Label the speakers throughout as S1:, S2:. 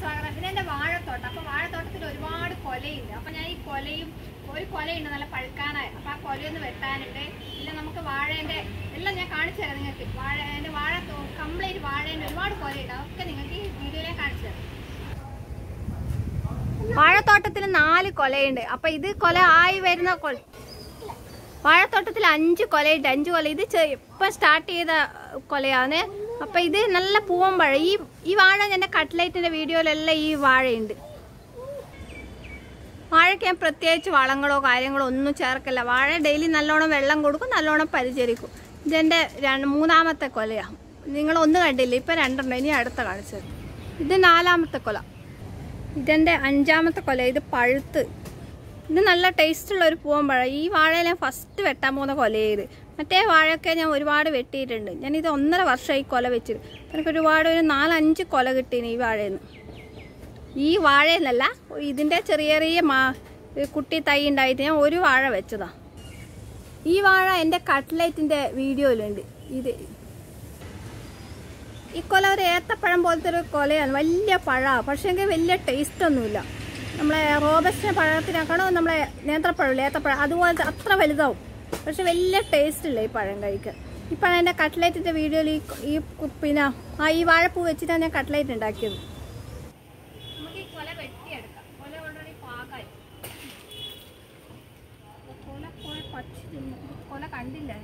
S1: സ്വാഗതം ഇത് എന്റെ വാഴത്തോട്ടം അപ്പൊ വാഴത്തോട്ടത്തിൽ ഒരുപാട് കൊലയുണ്ട് അപ്പൊ ഞാൻ ഈ കൊലയും ഒരു കൊലയുണ്ട് നല്ല പഴുക്കാനായി അപ്പൊ ആ കൊലയൊന്ന് വെട്ടാനുണ്ട് പിന്നെ നമുക്ക് വാഴേന്റെ എല്ലാം ഞാൻ കാണിച്ചു തരാം നിങ്ങൾക്ക് വാഴ എന്റെ വാഴ കംപ്ലീറ്റ് വാഴേന്റെ ഒരുപാട് കൊലയുണ്ട് അതൊക്കെ നിങ്ങൾക്ക് ഈ വീഡിയോയിലെ കാണിച്ചു തരാം വാഴത്തോട്ടത്തിൽ നാല് കൊലയുണ്ട് അപ്പൊ ഇത് കൊല ആയി വരുന്ന കൊല വാഴത്തോട്ടത്തിൽ അഞ്ച് കൊലയുണ്ട് അഞ്ച് കൊല ഇത് ചെ- ഇപ്പൊ സ്റ്റാർട്ട് ചെയ്ത കൊലയാണ് അപ്പൊ ഇത് നല്ല പൂവമ്പഴ ഈ ഈ വാഴ എന്റെ കട്ട്ലൈറ്റിന്റെ വീഡിയോയിലെല്ലാം ഈ വാഴയുണ്ട് വാഴയ്ക്ക് ഞാൻ പ്രത്യേകിച്ച് വളങ്ങളോ കാര്യങ്ങളോ ഒന്നും ചേർക്കില്ല വാഴ ഡെയിലി നല്ലോണം വെള്ളം കൊടുക്കും നല്ലോണം പരിചരിക്കും ഇതെന്റെ രണ്ട് മൂന്നാമത്തെ കൊലയാണ് നിങ്ങൾ ഒന്ന് കണ്ടില്ല ഇപ്പൊ രണ്ടെണ്ണം ഇനി അടുത്ത കാണിച്ചത് ഇത് നാലാമത്തെ കൊല ഇതെന്റെ അഞ്ചാമത്തെ കൊല ഇത് പഴുത്ത് ഇത് നല്ല ടേസ്റ്റുള്ള ഒരു പൂവൻ പഴം ഈ വാഴ ഞാൻ ഫസ്റ്റ് വെട്ടാൻ പോകുന്ന കൊലയത് മറ്റേ വാഴയൊക്കെ ഞാൻ ഒരുപാട് വെട്ടിയിട്ടുണ്ട് ഞാൻ ഇത് ഒന്നര വർഷമായി കൊല വെച്ചിട്ട് എനിക്ക് ഒരുപാട് ഒരു നാലഞ്ച് കൊല കിട്ടീന് ഈ വാഴയിൽ നിന്ന് ഈ വാഴയെന്നല്ല ഇതിൻ്റെ ചെറിയ ചെറിയ മാ കുട്ടി തൈ ഉണ്ടായിട്ട് ഞാൻ ഒരു വാഴ വെച്ചതാ ഈ വാഴ എൻ്റെ കട്ട്ലൈറ്റിൻ്റെ വീഡിയോയിലുണ്ട് ഇത് ഈ കൊല ഒരു ഏത്തപ്പഴം പോലത്തെ ഒരു കൊലയാണ് വലിയ പഴമാണ് പക്ഷേങ്കിൽ വലിയ ടേസ്റ്റ് ഒന്നുമില്ല നമ്മളെ റോബസ്റ്റിൻ്റെ പഴത്തിനേക്കാണോ നമ്മളെ നേന്ത്രപ്പഴമില്ല ഏത്തപ്പഴം അതുപോലത്തെ അത്ര വലുതാവും പക്ഷെ വലിയ ടേസ്റ്റ് ഇല്ല ഈ പഴം കഴിക്കാൻ ഈ പഴം എൻ്റെ കട്ട്ലൈറ്റിൻ്റെ വീഡിയോയിൽ ഈ ഈ കു- പിന്നെ ആ ഈ വാഴപ്പൂ വെച്ചിട്ടാണ് ഞാൻ കട്ട്ലൈറ്റ് ഉണ്ടാക്കിയത് നമുക്ക് ഈ കൊല വെട്ടിയെടുക്കാം കൊല ഓൾറെഡി പാകായി കൊല കൊല പച്ച കൊല കണ്ടില്ല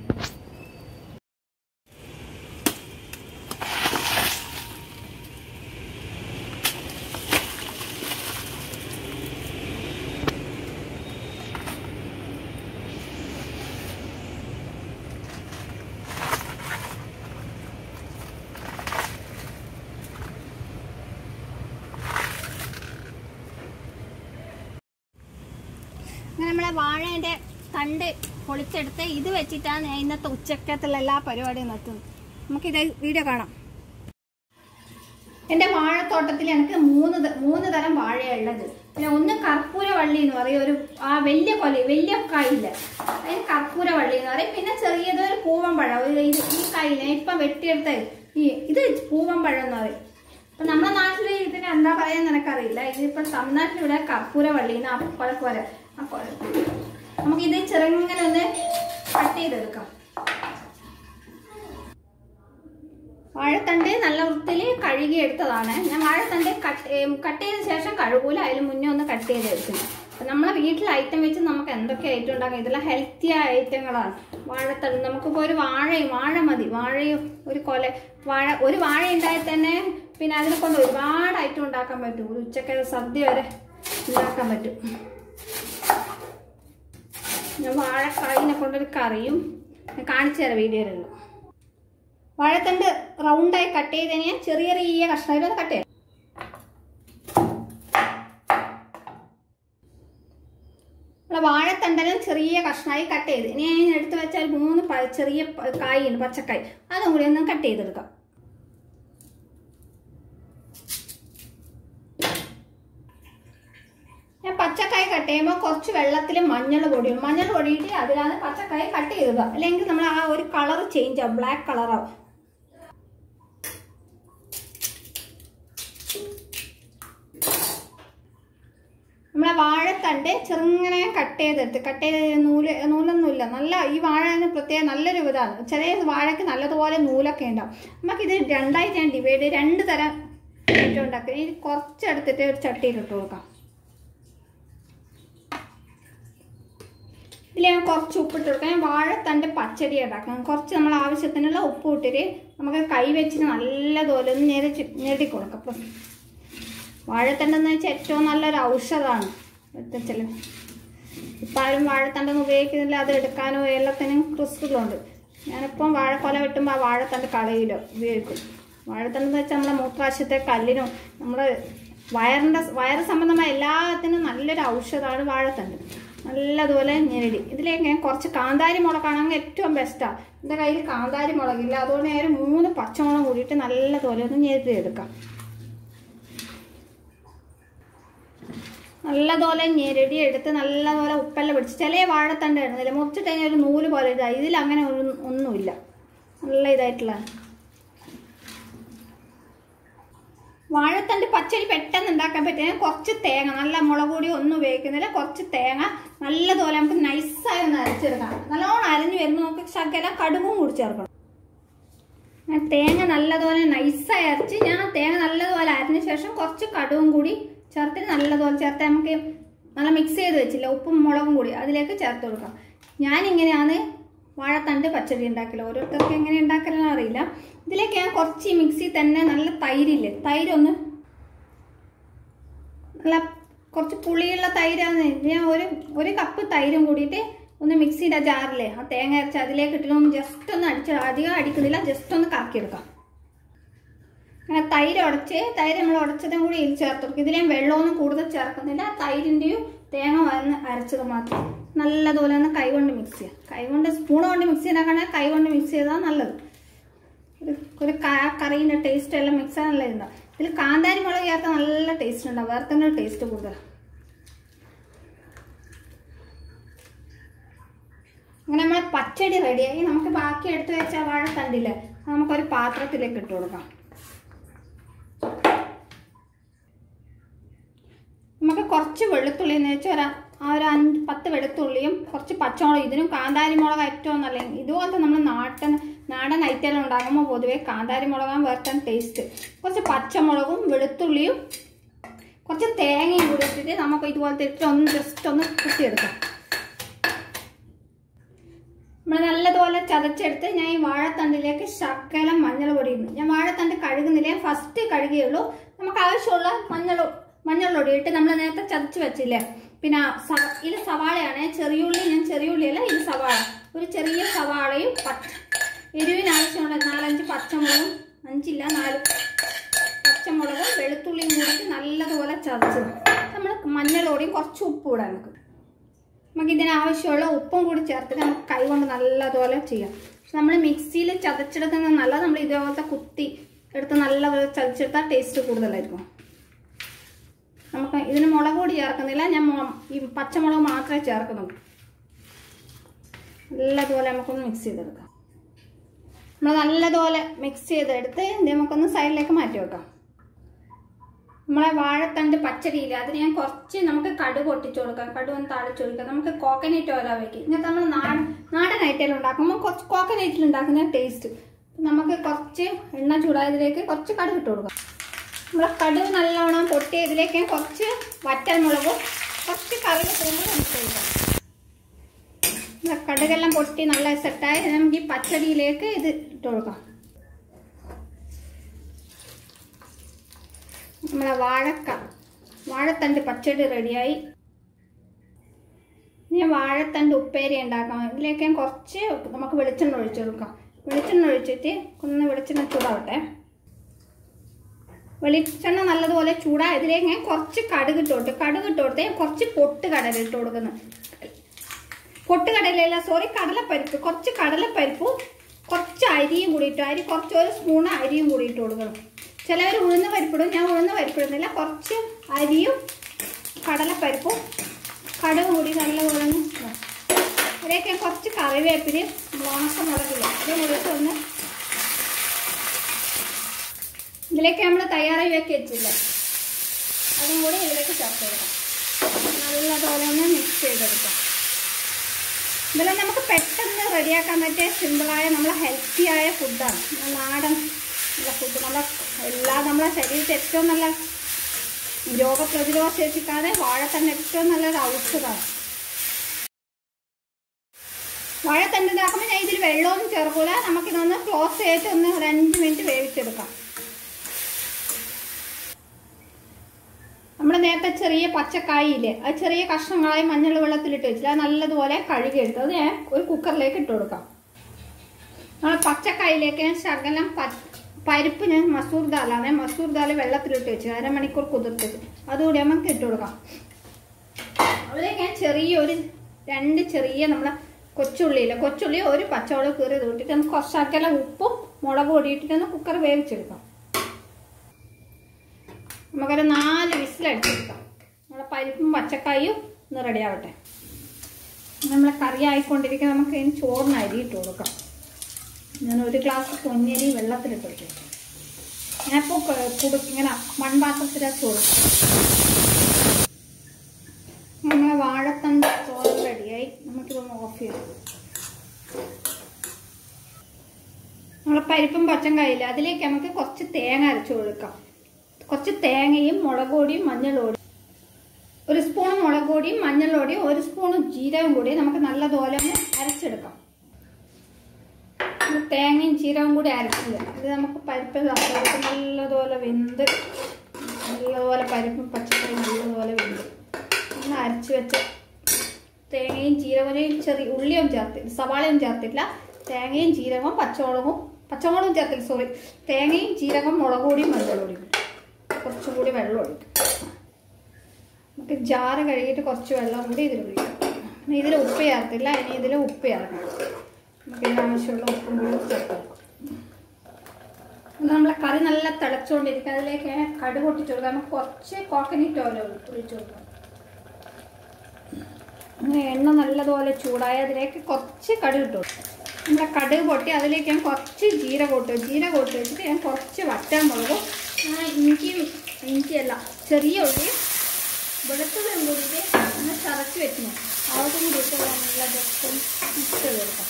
S1: അങ്ങനെ നമ്മളെ വാഴേന്റെ തണ്ട് പൊളിച്ചെടുത്ത് ഇത് വെച്ചിട്ടാണ് ഞാൻ ഇന്നത്തെ ഉച്ചക്കത്തുള്ള എല്ലാ പരിപാടിയും നടത്തുന്നത് നമുക്കിത് വീഡിയോ കാണാം എന്റെ വാഴത്തോട്ടത്തിൽ എനിക്ക് മൂന്ന് ത- മൂന്ന് തരം വാഴയുള്ളത് പിന്നെ ഒന്ന് കർപ്പൂര വള്ളി എന്ന് പറയും ഒരു ആ വലിയ കൊല വലിയ കായില്ല അതിന് കർപ്പൂര വള്ളി എന്ന് പറയും പിന്നെ ചെറിയത് ഒരു പൂവൻ പഴം ഒരു ഇത് ഈ കായില്ല ഇപ്പൊ വെട്ടിയെടുത്ത ഈ ഇത് പൂവൻ പഴം എന്ന് പറയും അപ്പൊ നമ്മുടെ നാട്ടിൽ ഇതിന് എന്താ പറയാൻ നിനക്കറിയില്ല ഇതിപ്പോ തമിഴ്നാട്ടിൽ ഇവിടെ കർപ്പൂര വള്ളി എന്ന് ആ കൊലക്കോര ആ കൊല നമുക്കിത് ചെറുങ്ങനെ ഒന്ന് കട്ട് ചെയ്തെടുക്കാം വാഴത്തണ്ട് നല്ല വൃത്തിയിൽ കഴുകി എടുത്തതാണ് ഞാൻ വാഴത്തണ്ട് കട്ട് ഏം, കട്ട് ചെയ്ത ശേഷം കഴുകൂല അതിന് മുന്നേ ഒന്ന് കട്ട് ചെയ്ത് എടുക്കുന്നു അപ്പൊ നമ്മളെ വീട്ടിലെ ഐറ്റം വെച്ച് നമുക്ക് എന്തൊക്കെ ഐറ്റം ഉണ്ടാക്കാം ഇതെല്ലാം ഹെൽത്തി ആയ ഐറ്റങ്ങളാണ് വാഴത്തണ്ട് നമുക്കിപ്പോൾ ഒരു വാഴയും വാഴ മതി വാഴയും ഒരു കൊല വാഴ ഒരു വാഴ ഉണ്ടായാൽ തന്നെ പിന്നെ അതിനെ കൊണ്ട് ഒരുപാട് ഐറ്റം ഉണ്ടാക്കാൻ പറ്റും ഒരു ഉച്ചക്കൽ സദ്യ വരെ ഉണ്ടാക്കാൻ പറ്റും ഞാൻ വാഴക്കായിനെ കൊണ്ടൊരു കറിയും ഞാൻ കാണിച്ചു തരാം വീഡിയോയിലുള്ളൂ വാഴത്തണ്ട് റൗണ്ടായി കട്ട് ചെയ്ത് കഴിഞ്ഞാൽ ചെറിയ ചെറിയ കഷ്ണമായിട്ട് കട്ട് ചെയ്യാം നമ്മളെ വാഴത്തണ്ടലും ചെറിയ കഷ്ണമായി കട്ട് ചെയ്ത് ഇനി ഞാൻ എടുത്ത് വെച്ചാൽ മൂന്ന് പ- ചെറിയ പ- കായുണ്ട് പച്ചക്കായ് അതും കൂടി ഒന്ന് കട്ട് ചെയ്തെടുക്കാം ഞാൻ പച്ചക്കായ കട്ട് ചെയ്യുമ്പോൾ കുറച്ച് വെള്ളത്തിൽ മഞ്ഞൾ പൊടിയും മഞ്ഞൾ പൊടിയിട്ട് അതിലാണ് പച്ചക്കായ കട്ട് ചെയ്തത് അല്ലെങ്കിൽ നമ്മൾ ആ ഒരു കളർ ചേഞ്ച് ആവും ബ്ലാക്ക് കളറാവും നമ്മളെ വാഴത്തണ്ട് ചെറുങ്ങനെ കട്ട് ചെയ്തെടുത്ത് കട്ട് ചെയ്ത് നൂല് നൂലൊന്നുമില്ല നല്ല ഈ വാഴന് പ്രത്യേകം നല്ലൊരു ഇതാണ് ചെറിയ വാഴയ്ക്ക് നല്ലതുപോലെ നൂലൊക്കെ ഉണ്ടാവും നമുക്കിത് രണ്ടായിട്ട് ഞാൻ ഡിവൈഡ് രണ്ട് തരം ഏറ്റവും ഉണ്ടാക്കുക ഈ കുറച്ചെടുത്തിട്ട് ഒരു ചട്ടിയിൽ ഇട്ട് കൊടുക്കാം ഇതിൽ ഞാൻ കുറച്ച് ഉപ്പിട്ട് കൊടുക്കാം ഞാൻ വാഴത്തണ്ട് പച്ചടി ഉണ്ടാക്കാം കുറച്ച് നമ്മൾ ആവശ്യത്തിനുള്ള ഉപ്പ് ഇട്ടിട്ട് നമുക്ക് കൈ വെച്ചിട്ട് നല്ലതുപോലെ ഒന്ന് ഞെരച്ച് ഞെരടി കൊടുക്കാം അപ്പം വാഴത്തണ്ടെന്ന് വെച്ചാൽ ഏറ്റവും നല്ലൊരു ഔഷധമാണ് വെത്തച്ചല് ഇപ്പം ആരും വാഴത്തണ്ടൊന്നും ഉപയോഗിക്കുന്നില്ല അത് എടുക്കാനോ എല്ലാത്തിനും ക്രിസ്തുകളുണ്ട് ഞാനിപ്പം വാഴക്കൊല വെട്ടുമ്പോൾ ആ വാഴത്തണ്ട് കളയിലോ ഉപയോഗിക്കും വാഴത്തണ്ടെന്ന് വെച്ചാൽ നമ്മളെ മൂത്രാശയത്തെ കല്ലിനും നമ്മുടെ വയറിൻ്റെ വയറ് സംബന്ധമായ എല്ലാത്തിനും നല്ലൊരു ഔഷധമാണ് വാഴത്തണ്ട് നല്ലതുപോലെ ഞെരടി ഇതിലേക്ക് ഞാൻ കുറച്ച് കാന്താരി മുളകാണെങ്കിൽ ഏറ്റവും ബെസ്റ്റാണ് എൻ്റെ കയ്യിൽ കാന്താരി മുളകില്ല അതുകൊണ്ട് ഞാൻ ഒരു മൂന്ന് പച്ചമുളക് കൂടിയിട്ട് നല്ലതുപോലെ ഒന്ന് ഞെരടി എടുക്കാം നല്ലതുപോലെ ഞെരടി എടുത്ത് നല്ലതുപോലെ ഉപ്പെല്ലാം പിടിച്ച് ചില വാഴത്തണ്ട് ഇടുന്നില്ല മുറിച്ചിട്ട് കഴിഞ്ഞാൽ ഒരു നൂല് പോലെ ഇതായി ഇതിൽ അങ്ങനെ ഒരു ഒന്നുമില്ല നല്ല ഇതായിട്ടുള്ള വാഴത്തണ്ട് പച്ചടി പെട്ടെന്ന് ഉണ്ടാക്കാൻ പറ്റിയ കുറച്ച് തേങ്ങ നല്ല മുളക് പൊടി ഒന്നും ഉപയോഗിക്കുന്നില്ല കുറച്ച് തേങ്ങ നല്ലതുപോലെ നമുക്ക് നൈസായി ഒന്ന് അരച്ചെടുക്കാം നല്ലോണം അരഞ്ഞു വരുമ്പോൾ നമുക്ക് ശകല കടുകും കൂടി ചേർക്കണം ഞാൻ തേങ്ങ നല്ലതുപോലെ നൈസായി അരച്ച് ഞാൻ ആ തേങ്ങ നല്ലതുപോലെ അരഞ്ഞ ശേഷം കുറച്ച് കടുവും കൂടി ചേർത്തിട്ട് നല്ലതുപോലെ ചേർത്ത് നമുക്ക് നല്ല മിക്സ് ചെയ്ത് വെച്ചില്ല ഉപ്പും മുളകും കൂടി അതിലേക്ക് ചേർത്ത് കൊടുക്കാം ഞാനിങ്ങനെയാണ് വാഴത്തണ്ട് പച്ചടി ഉണ്ടാക്കല് ഓരോരുത്തർക്ക് എങ്ങനെ ഉണ്ടാക്കലെന്ന് അറിയില്ല ഇതിലേക്ക് ഞാൻ കുറച്ച് ഈ മിക്സി തന്നെ നല്ല തൈരില്ലേ തൈര് ഒന്ന് നല്ല കുറച്ച് പുളിയുള്ള തൈരാണ് ഞാൻ ഒരു ഒരു കപ്പ് തൈരും കൂടിയിട്ട് ഒന്ന് മിക്സിയുടെ ജാറിലെ ആ തേങ്ങ അരച്ച് അതിലേക്ക് ഇട്ടിട്ട് ഒന്ന് ജസ്റ്റ് ഒന്ന് അടിച്ച് അധികം അടിക്കുന്നില്ല ജസ്റ്റ് ഒന്ന് കറക്കിയെടുക്കാം അങ്ങനെ തൈര് ഉടച്ച് തൈര് നമ്മൾ ഉടച്ചതും കൂടി ഇതിൽ ചേർത്ത് കൊടുക്കും ഇതിലേം വെള്ളമൊന്നും കൂടുതൽ ചേർക്കുന്നില്ല തൈരിൻ്റെയും തേങ്ങ വന്ന് അരച്ചത് മാത്രം നല്ലതുപോലെ ഒന്ന് കൈകൊണ്ട് മിക്സ് ചെയ്യാം കൈകൊണ്ട് സ്പൂൺ കൊണ്ട് മിക്സ് ചെയ്താൽ കൈകൊണ്ട് മിക്സ് ചെയ്താൽ നല്ലത് ഒരു ഒരു ക- കറീൻ്റെ ടേസ്റ്റ് എല്ലാം മിക്സ് നല്ല ഉണ്ടാവും ഇതിൽ കാന്താരി മുളക് ചേർത്താൽ നല്ല ടേസ്റ്റ് ഉണ്ടാവും വേറെ തന്നെ ടേസ്റ്റ് കൂടുതൽ അങ്ങനെ നമ്മളെ പച്ചടി റെഡിയായി നമുക്ക് ബാക്കി എടുത്ത് വെച്ച വാഴത്തണ്ടില്ലേ അത് നമുക്കൊരു പാത്രത്തിലേക്ക് ഇട്ട് കൊടുക്കാം നമുക്ക് കുറച്ച് വെളുത്തുള്ളി എന്ന് വെച്ചാൽ ഒരു ആ ഒരു അഞ്ച് പത്ത് വെളുത്തുള്ളിയും കുറച്ച് പച്ചമുളക് ഇതിനും കാന്താരി മുളക് ഏറ്റവും നല്ല ഇതുപോലത്തെ നമ്മൾ നാട്ടൻ നാടൻ ഐറ്റം ഉണ്ടാകുമ്പോൾ പൊതുവെ കാന്താരി മുളകാൻ വേർത്താൻ ടേസ്റ്റ് കുറച്ച് പച്ചമുളകും വെളുത്തുള്ളിയും കുറച്ച് തേങ്ങയും കൂടി ഇട്ടിട്ട് നമുക്ക് ഇതുപോലത്തെ ഇട്ട് ഒന്ന് ജസ്റ്റ് ഒന്ന് കുത്തിയെടുക്കാം നമ്മൾ നല്ലതുപോലെ ചതച്ചെടുത്ത് ഞാൻ ഈ വാഴത്തണ്ടിലേക്ക് ശകലം മഞ്ഞൾ പൊടി ഇടുന്നു ഞാൻ വാഴത്തണ്ട് കഴുകുന്നില്ല ഫസ്റ്റ് കഴുകിയുള്ളൂ നമുക്ക് ആവശ്യമുള്ള മഞ്ഞൾ മഞ്ഞൾ പൊടി ഇട്ട് നമ്മൾ നേരത്തെ ചതച്ച് വെച്ചില്ലേ പിന്നെ സവ- ഇത് സവാളയാണ് ചെറിയുള്ളി ഞാൻ ചെറിയുള്ളിയല്ല ഇത് സവാള ഒരു ചെറിയ സവാളയും പച്ച എരിവിന് ആവശ്യമുള്ള നാലഞ്ച് പച്ചമുളകും അഞ്ചില്ല നാല് പച്ചമുളകും വെളുത്തുള്ളിയും കൂടിയിട്ട് നല്ലതുപോലെ ചതച്ച് നമ്മൾ മഞ്ഞളോടെയും കുറച്ച് ഉപ്പ് ഇടാം നമുക്ക് നമുക്ക് ഇതിന് ആവശ്യമുള്ള ഉപ്പും കൂടി ചേർത്തിട്ട് നമുക്ക് കൈ കൊണ്ട് നല്ലതുപോലെ ചെയ്യാം പക്ഷെ നമ്മൾ മിക്സിയിൽ ചതച്ചെടുക്കുന്നത് നല്ലത് നമ്മൾ ഇതേപോലത്തെ കുത്തി എടുത്ത് നല്ലപോലെ ചതച്ചെടുത്താൽ ടേസ്റ്റ് കൂടുതലായിരിക്കും നമുക്ക് ഇതിന് മുളക് പൊടി ചേർക്കുന്നില്ല ഞാൻ മു- ഈ പച്ചമുളക് മാത്രമേ ചേർക്കുന്നുള്ളൂ നല്ലതുപോലെ നമുക്കൊന്ന് മിക്സ് ചെയ്തെടുക്കാം നമ്മൾ നല്ലതുപോലെ മിക്സ് ചെയ്തെടുത്ത് ഇത് നമുക്കൊന്ന് സൈഡിലേക്ക് മാറ്റി വെക്കാം നമ്മളെ വാഴത്തണ്ട് പച്ചടിയില്ല അതിന് ഞാൻ കുറച്ച് നമുക്ക് കടുക് പൊട്ടിച്ചു കൊടുക്കാം കടുക് ഒന്ന് താളിച്ചു കൊടുക്കാം നമുക്ക് കോക്കനട്ട് ഓരോ വയ്ക്കും ഇങ്ങനത്തെ നമ്മൾ നാടൻ നാടൻ ഐറ്റം ഉണ്ടാക്കുമ്പോൾ കുറച്ച് കോക്കനട്ടിൽ ഉണ്ടാക്കുന്ന ടേസ്റ്റ് നമുക്ക് കുറച്ച് എണ്ണ ചൂടായതിലേക്ക് കുറച്ച് കടുക് ഇട്ട് കൊടുക്കാം നമ്മളെ കടുക് നല്ലോണം പൊട്ടി ഇതിലേക്ക് ഞാൻ കുറച്ച് വറ്റൽ മുളകും കുറച്ച് കറിവേപ്പിലും കൂടി മിക്സ് ചെയ്താൽ നമ്മളെ കടുകെല്ലാം പൊട്ടി നല്ല സെറ്റായി നമുക്ക് ഈ പച്ചടിയിലേക്ക് ഇത് ഇട്ട് കൊടുക്കാം നമ്മളെ വാഴക്ക വാഴത്തണ്ട് പച്ചടി റെഡിയായി ഇനി വാഴത്തണ്ട് ഉപ്പേരി ഉണ്ടാക്കാം ഇതിലേക്ക് ഞാൻ കുറച്ച് നമുക്ക് വെളിച്ചെണ്ണ ഒഴിച്ചു കൊടുക്കാം വെളിച്ചെണ്ണ ഒഴിച്ചിട്ട് ഒന്ന് വെളിച്ചെണ്ണ ചൂടാവട്ടെ വെളിച്ചെണ്ണ നല്ലതുപോലെ ചൂടാ ഇതിലേക്ക് ഞാൻ കുറച്ച് കടുക് ഇട്ട് കൊടുത്തു കടുക് ഇട്ട് കൊടുത്ത് കുറച്ച് പൊട്ട് കടല ഇട്ട് കൊടുക്കുന്നു പൊട്ട് കടലയല്ല സോറി കടലപ്പരിപ്പ് കുറച്ച് കടലപ്പരിപ്പും കുറച്ച് അരിയും കൂടി ഇട്ടു അരി കുറച്ച് ഒരു സ്പൂൺ അരിയും കൂടി ഇട്ട് കൊടുക്കണം ചിലവർ ഉഴുന്ന് പരിപ്പിടും ഞാൻ ഉഴുന്ന് പരിപ്പിടുന്നില്ല കുറച്ച് അരിയും കടലപ്പരിപ്പും കടുകും കൂടി നല്ലപോലെ ഒന്ന് ഇടാം. ഇതിലേക്ക് കുറച്ച് കറിവേപ്പിലയും ഉണക്ക മുളകില്ല അതും കൂടിയിട്ട് ഒന്ന് ഇതിലേക്ക് നമ്മൾ തയ്യാറായി വെക്കി വെച്ചില്ല അതും കൂടി ഇതിലേക്ക് ചേർത്ത് കൊടുക്കാം നല്ലതുപോലെ ഒന്ന് മിക്സ് ചെയ്തെടുക്കാം ഇതെല്ലാം നമുക്ക് പെട്ടെന്ന് റെഡിയാക്കാൻ പറ്റിയ സിമ്പിളായ നമ്മളെ ഹെൽത്തി ആയ ഫുഡാണ് നാടൻ നല്ല ഫുഡ് നമ്മളെ എല്ലാ നമ്മളെ ശരീരത്തിൽ ഏറ്റവും നല്ല രോഗപ്രതിരോധ ശേഷിക്കാതെ വാഴത്തണ്ട് ഏറ്റവും നല്ലൊരു ഔഷധമാണ് വാഴത്തണ്ട് ഇതാക്കുമ്പോൾ ഞാൻ ഇതിൽ വെള്ളമൊന്നും ചേർക്കൂല നമുക്കിതൊന്ന് ക്ലോസ് ചെയ്തിട്ട് ഒന്ന് ഒരു അഞ്ച് മിനിറ്റ് വേവിച്ചെടുക്കാം നമ്മൾ നേരത്തെ ചെറിയ പച്ചക്കായില്ലേ അത് ചെറിയ കഷ്ണങ്ങളായി മഞ്ഞൾ വെള്ളത്തിലിട്ട് വെച്ചില്ല അത് നല്ലതുപോലെ കഴുകിയെടുത്ത് അത് ഞാൻ ഒരു കുക്കറിലേക്ക് ഇട്ട് കൊടുക്കാം നമ്മൾ പച്ചക്കായിലേക്ക് ഞാൻ ശകലം പ- പരിപ്പ് ഞാൻ മസൂർ ദാലാണ് മസൂർ ദാൽ വെള്ളത്തിലിട്ട് വെച്ച് അരമണിക്കൂർ കുതിർത്ത് വെച്ച് അതുകൂടി നമുക്ക് ഇട്ട് കൊടുക്കാം അതിലേക്ക് ഞാൻ ചെറിയൊരു രണ്ട് ചെറിയ നമ്മളെ കൊച്ചുള്ളിയില്ല കൊച്ചുള്ളി ഒരു പച്ചമുളക് കീറി ഇട്ടിട്ട് നമുക്ക് കുറച്ചക്കല ഉപ്പും മുളക് പൊടി ഇട്ടിട്ട് കുക്കർ വേവിച്ചെടുക്കാം നമുക്കൊരു നാല് വിസിലടിച്ചെടുക്കാം നമ്മളെ പരിപ്പും പച്ചക്കായും ഒന്ന് റെഡി ആവട്ടെ നമ്മളെ കറി ആയിക്കൊണ്ടിരിക്കുക നമുക്ക് അതിന് ചോറിന് അരി ഇട്ട് കൊടുക്കാം ഞാൻ ഒരു ഗ്ലാസ് പൊന്നിയരി വെള്ളത്തിലിട്ട് വെച്ചു ഞാനിപ്പോൾ കുടു ഇങ്ങനെ മൺപാത്രത്തിലേക്ക് കൊടുക്കും നമ്മളെ വാഴത്തണ്ട് തോരൻ റെഡിയായി നമുക്കിതൊന്ന് ഓഫ് ചെയ്യാം നമ്മളെ പരിപ്പും പച്ചം കയ്യില്ല അതിലേക്ക് നമുക്ക് കുറച്ച് തേങ്ങ അരച്ചു കൊടുക്കാം കുറച്ച് തേങ്ങയും മുളക് പൊടിയും മഞ്ഞൾപ്പൊടിയും ഒരു സ്പൂൺ മുളക് പൊടിയും മഞ്ഞൾപ്പൊടിയും ഒരു സ്പൂൺ ജീരകം കൂടി നമുക്ക് നല്ലതുപോലെ ഒന്ന് അരച്ചെടുക്കാം ഇത് തേങ്ങയും ജീരകം കൂടി അരച്ചില്ല ഇത് നമുക്ക് പരിപ്പ് പരിപ്പ് നല്ലതുപോലെ വെന്ത് നല്ലതുപോലെ പരിപ്പും പച്ചക്കറി നല്ലതുപോലെ വെന്ത് ഒന്ന് അരച്ച് വെച്ച തേങ്ങയും ജീരകവും ചെറിയ ഉള്ളിയും ചേർത്തില്ല സവാളയും ചേർത്തില്ല തേങ്ങയും ജീരകവും പച്ചമുളകും പച്ചമുളകും ചേർത്തില്ല സോറി തേങ്ങയും ജീരകം മുളക് പൊടിയും മഞ്ഞൾപ്പൊടിയും കുറച്ചും കൂടി വെള്ളം ഒഴിക്കും നമുക്ക് ജാറ് കഴുകിയിട്ട് കുറച്ച് വെള്ളം കൂടി ഇതിൽ ഒഴിക്കാം ഇനി ഇതിൽ ഉപ്പ് ചേർത്തില്ല ഇനി ഇതിൽ ഉപ്പ് ചേർക്കണം നമുക്ക് ഇതിന് ആവശ്യമുള്ള ഉപ്പും കൂടി ചേർക്കാം നമ്മളെ കറി നല്ല തിളച്ചുകൊണ്ടിരിക്കുക അതിലേക്ക് കടുക് പൊട്ടിച്ചു കൊടുക്കാം നമുക്ക് കുറച്ച് കോക്കനട്ട് ഓയിൽ ഒഴിച്ചു കൊടുക്കാം അങ്ങനെ എണ്ണ നല്ലതുപോലെ ചൂടായ അതിലേക്ക് കുറച്ച് കടുക് ഇട്ടു നമ്മുടെ കടുക് പൊട്ടി അതിലേക്ക് ഞാൻ കുറച്ച് ജീരകം ഇട്ടു ജീരകം ഇട്ട് വെച്ചിട്ട് ഞാൻ കുറച്ച് വറ്റൽ മുളകും ഞാൻ ഇഞ്ചിയും ഇഞ്ചിയല്ല ചെറിയ ഉള്ളി വെളുത്തതും കൂടിയിട്ട് ഒന്ന് ചതച്ച് വെച്ചു അതും കൂടി ഇട്ട് നല്ല ജസ്റ്റ് മിക്സ് ചെയ്ത് കൊടുക്കാം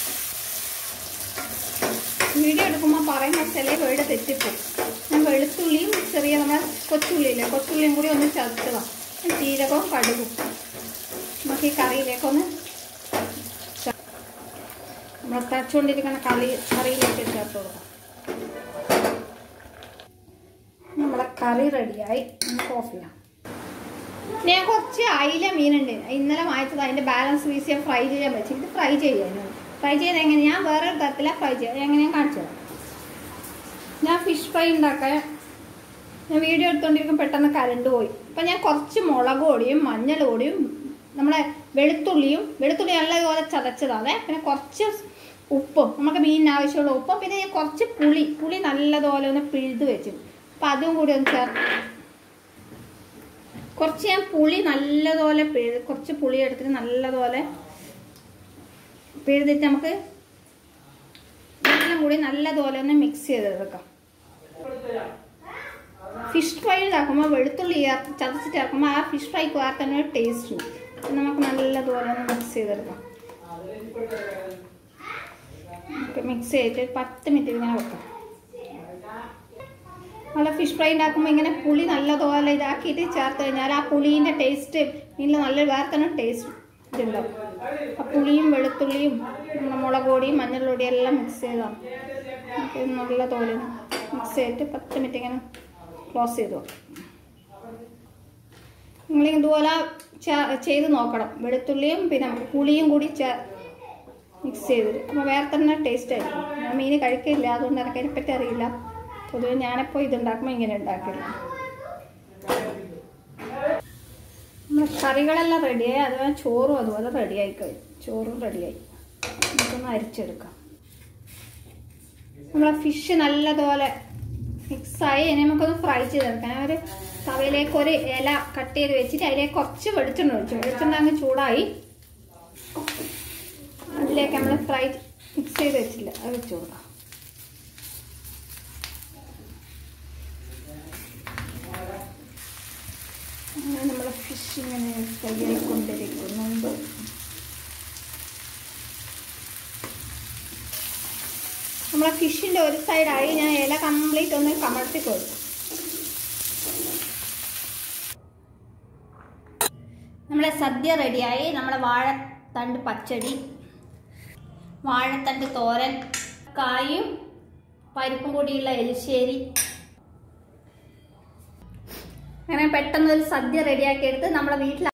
S1: വീഡിയോ എടുക്കുമ്പോൾ പറയുന്ന ചില വേട് തെറ്റിപ്പോവും ഞാൻ വെളുത്തുള്ളിയും ചെറിയ നമ്മുടെ കൊച്ചുള്ളിയില്ലേ കൊച്ചുള്ളിയും കൂടി ഒന്ന് ചതച്ചതാണ് ജീരകവും കടുകും നമുക്ക് ഈ കറിയിലേക്കൊന്ന് ച- നമ്മൾ തച്ചുകൊണ്ടിരിക്കുന്ന കറി കറിയിലേക്ക് ചേർത്ത് കൊടുക്കാം നമ്മളെ കറി റെഡിയായി നമുക്ക് ഓഫ് ചെയ്യാം ഞാൻ കുറച്ച് അയില മീനുണ്ട് ഇന്നലെ വാങ്ങിച്ചത് അതിന്റെ ബാലൻസ് പീസ് ഞാൻ ഫ്രൈ ചെയ്യാൻ വെച്ചു ഇത് ഫ്രൈ ചെയ്യാനാണ് ഫ്രൈ ചെയ്ത് എങ്ങനെ ഞാൻ വേറെ ഒരു തരത്തിലാണ് ഫ്രൈ ചെയ്യാം എങ്ങനെ ഞാൻ കാണിച്ചു തരാം ഞാൻ ഫിഷ് ഫ്രൈ ഉണ്ടാക്കാൻ ഞാൻ വീഡിയോ എടുത്തോണ്ടിരിക്കുമ്പോൾ പെട്ടെന്ന് കരണ്ട് പോയി അപ്പം ഞാൻ കുറച്ച് മുളക് പൊടിയും മഞ്ഞൾ പൊടിയും നമ്മളെ വെളുത്തുള്ളിയും വെളുത്തുള്ളി നല്ലതുപോലെ ചതച്ചതാണ് പിന്നെ കുറച്ച് ഉപ്പും നമുക്ക് മീനിന് ആവശ്യമുള്ള ഉപ്പും പിന്നെ ഞാൻ കുറച്ച് പുളി പുളി നല്ലതുപോലെ ഒന്ന് പിഴുത് വെച്ചു അപ്പം അതും കൂടി ഒന്ന് ചേർത്ത് കുറച്ച് ഞാൻ പുളി നല്ലതുപോലെ പിഴു കുറച്ച് പുളി എടുത്തിട്ട് നല്ലതുപോലെ പിഴുതിട്ട് നമുക്ക് എല്ലാം കൂടി നല്ലതുപോലെ ഒന്ന് മിക്സ് ചെയ്തെടുക്കാം ഫിഷ് ഫ്രൈ ഇതാക്കുമ്പോൾ വെളുത്തുള്ളി ചേർ- ചതച്ചിട്ട് ഇറക്കുമ്പോൾ ആ ഫിഷ് ഫ്രൈക്ക് വേറെ തന്നെ ഒരു ടേസ്റ്റ് ഉണ്ട് അത് നമുക്ക് നല്ലതുപോലെ ഒന്ന് മിക്സ് ചെയ്തെടുക്കാം നമുക്ക് മിക്സ് ചെയ്തിട്ട് പത്ത് മിനിറ്റ് ഇങ്ങനെ വെക്കാം നല്ല ഫിഷ് ഫ്രൈ ഉണ്ടാക്കുമ്പോൾ ഇങ്ങനെ പുളി നല്ലതുപോലെ ഇതാക്കിയിട്ട് ചേർത്ത് കഴിഞ്ഞാൽ ആ പുളീൻ്റെ ടേസ്റ്റ് മീനിൽ നല്ല വേറെ തന്നെ ടേസ്റ്റ് ഇതുണ്ടാവും ആ പുളിയും വെളുത്തുള്ളിയും നമ്മുടെ മുളക് പൊടിയും മഞ്ഞൾ പൊടിയും എല്ലാം മിക്സ് ചെയ്താണ് നമുക്ക് ഇത് നല്ലതുപോലെ മിക്സ് ചെയ്തിട്ട് പത്ത് മിനിറ്റ് ഇങ്ങനെ ക്ലോസ് ചെയ്ത് വെക്കാം നിങ്ങൾ ഇതുപോലെ ചേ- ചെയ്ത് നോക്കണം വെളുത്തുള്ളിയും പിന്നെ പുളിയും കൂടി ചേ മിക്സ് ചെയ്തിട്ട് അപ്പോൾ വേറെ തന്നെ ടേസ്റ്റ് ആയിരിക്കും ഞാൻ മീൻ കഴിക്കില്ല അതുകൊണ്ട് എനിക്ക് അതിനെപ്പറ്റി അറിയില്ല പൊതുവെ ഞാനിപ്പോൾ ഇതുണ്ടാക്കുമ്പോൾ ഇങ്ങനെ ഉണ്ടാക്കില്ല നമ്മുടെ കറികളെല്ലാം റെഡിയായി അതുപോലെ ചോറും അതുപോലെ റെഡിയായി കഴിഞ്ഞു ചോറും റെഡിയായി നമുക്കൊന്ന് അരിച്ചെടുക്കാം നമ്മളെ ഫിഷ് നല്ലതുപോലെ മിക്സായി ഇനി നമുക്കൊന്ന് ഫ്രൈ ചെയ്തെടുക്കാം ഞാൻ ഒരു തവയിലേക്ക് ഒരു ഇല കട്ട് ചെയ്ത് വെച്ചിട്ട് അതിലേക്ക് കുറച്ച് വെളിച്ചെണ്ണ ഒഴിച്ചു വെളിച്ചെണ്ണ അങ്ങ് ചൂടായി അതിലേക്ക് നമ്മൾ ഫ്രൈ മിക്സ് ചെയ്ത് വെച്ചില്ല അത് വെച്ച് കൊടുക്കാം അങ്ങനെ നമ്മളെ ഫിഷ് ഇങ്ങനെ ഫ്രൈ ആയിക്കൊണ്ടിരിക്കുന്നുണ്ട് നമ്മളെ ഫിഷിന്റെ ഒരു സൈഡായി ഞാൻ ഇല കംപ്ലീറ്റ് ഒന്ന് കമഴ്ത്തി കൊടുക്കും നമ്മളെ സദ്യ റെഡിയായി നമ്മളെ വാഴത്തണ്ട് പച്ചടി വാഴത്തണ്ട് തോരൻ കായും പരിപ്പും കൂടിയുള്ള എലിശ്ശേരി അങ്ങനെ പെട്ടെന്ന് ഒരു സദ്യ റെഡിയാക്കി എടുത്ത് നമ്മളെ വീട്ടിൽ